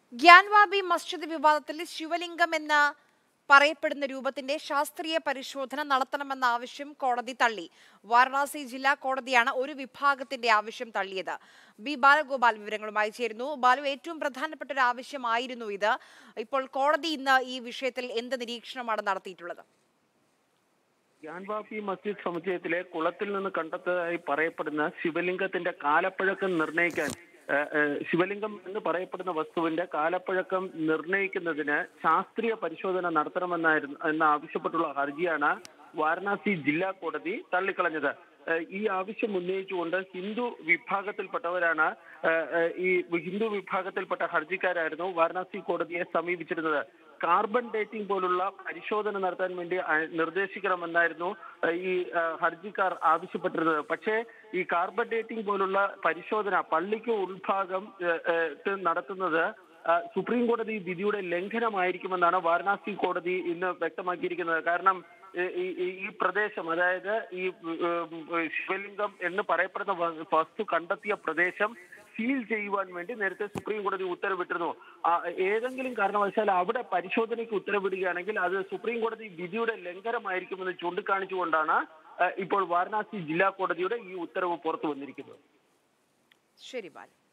ഗ്യാൻവാബി മസ്ജിദ് വിവാദത്തിൽ ശിവലിംഗം എന്ന് പറയപ്പെടുന്ന രൂപത്തിന്റെ ശാസ്ത്രീയ പരിശോധന നടത്തണമെന്ന ആവശ്യം കോടതി തള്ളി വാരണാസി ജില്ലാ കോടതിയാണ് ഒരു വിഭാഗത്തിന്റെ ആവശ്യം തള്ളിയത് ബി ബാലഗോപാൽ വിവരങ്ങളുമായി ചേരുന്നു ബാലു ഏറ്റവും പ്രധാനപ്പെട്ട ഒരു ആവശ്യമായിരുന്നു ഇത് ഇപ്പോൾ കോടതി ഇന്ന് ഈ വിഷയത്തിൽ എന്ത് നിരീക്ഷണമാണ് നടത്തിയിട്ടുള്ളത് ഗ്യാൻവാഫി മസ്ജിദ് സമുച്ചയത്തിലെ കുളത്തിൽ നിന്ന് കണ്ടെത്തതായി പറയപ്പെടുന്ന ശിവലിംഗത്തിന്റെ കാലപ്പഴക്കം നിർണ്ണയിക്കാൻ ഏഹ്, ഏഹ്, ശിവലിംഗം എന്ന് പറയപ്പെടുന്ന വസ്തുവിന്റെ കാലപ്പഴക്കം നിർണ്ണയിക്കുന്നതിന് ശാസ്ത്രീയ പരിശോധന നടത്തണമെന്നായിരുന്നു എന്ന് ആവശ്യപ്പെട്ടുള്ള ഹർജിയാണ് വാരണാസി ജില്ലാ കോടതി തള്ളിക്കളഞ്ഞത് ഏഹ്, ഈ ആവശ്യം ഉന്നയിച്ചുകൊണ്ട് ഹിന്ദു വിഭാഗത്തിൽപ്പെട്ടവരാണ് ഏഹ്, ഏഹ്, ഈ ഹിന്ദു വിഭാഗത്തിൽപ്പെട്ട ഹർജിക്കാരായിരുന്നു വാരണാസി കോടതിയെ സമീപിച്ചിരുന്നത് കാർബൺ ഡേറ്റിംഗ് പോലുള്ള പരിശോധന നടത്താൻ വേണ്ടി അ- നിർദ്ദേശിക്കണമെന്നായിരുന്നു ഏഹ്, ഈ ഏഹ്, ഹർജിക്കാർ ആവശ്യപ്പെട്ടിരുന്നത് പക്ഷേ ഈ കാർബൺ ഡേറ്റിംഗ് പോലുള്ള പരിശോധന പള്ളിക്ക് ഉൾഭാഗം ഏഹ്, ഏഹ്, ത്ത് നടത്തുന്നത് ആ, സുപ്രീം കോടതി വിധിയുടെ ലംഘനമായിരിക്കുമെന്നാണ് വാരണാസി കോടതി ഇന്ന് വ്യക്തമാക്കിയിരിക്കുന്നത് കാരണം ഈ- ഈ- ഈ- ഈ പ്രദേശം അതായത് ഈ ഉം, ശിവലിംഗം എന്ന് പറയപ്പെടുന്ന വ- വസ്തു കണ്ടെത്തിയ പ്രദേശം സീൽ ചെയ്യുവാൻ വേണ്ടി നേരത്തെ സുപ്രീം കോടതി ഉത്തരവിട്ടിരുന്നു ആ, ഏതെങ്കിലും കാരണവശാൽ അവിടെ പരിശോധനയ്ക്ക് ഉത്തരവിടുകയാണെങ്കിൽ അത് സുപ്രീം കോടതി വിധിയുടെ ലംഘനമായിരിക്കുമെന്ന് ചൂണ്ടിക്കാണിച്ചുകൊണ്ടാണ് ആ, ഇപ്പോൾ വാരണാസി ജില്ലാ കോടതിയുടെ ഈ ഉത്തരവ് പുറത്തു വന്നിരിക്കുന്നത് ശരി ബാലു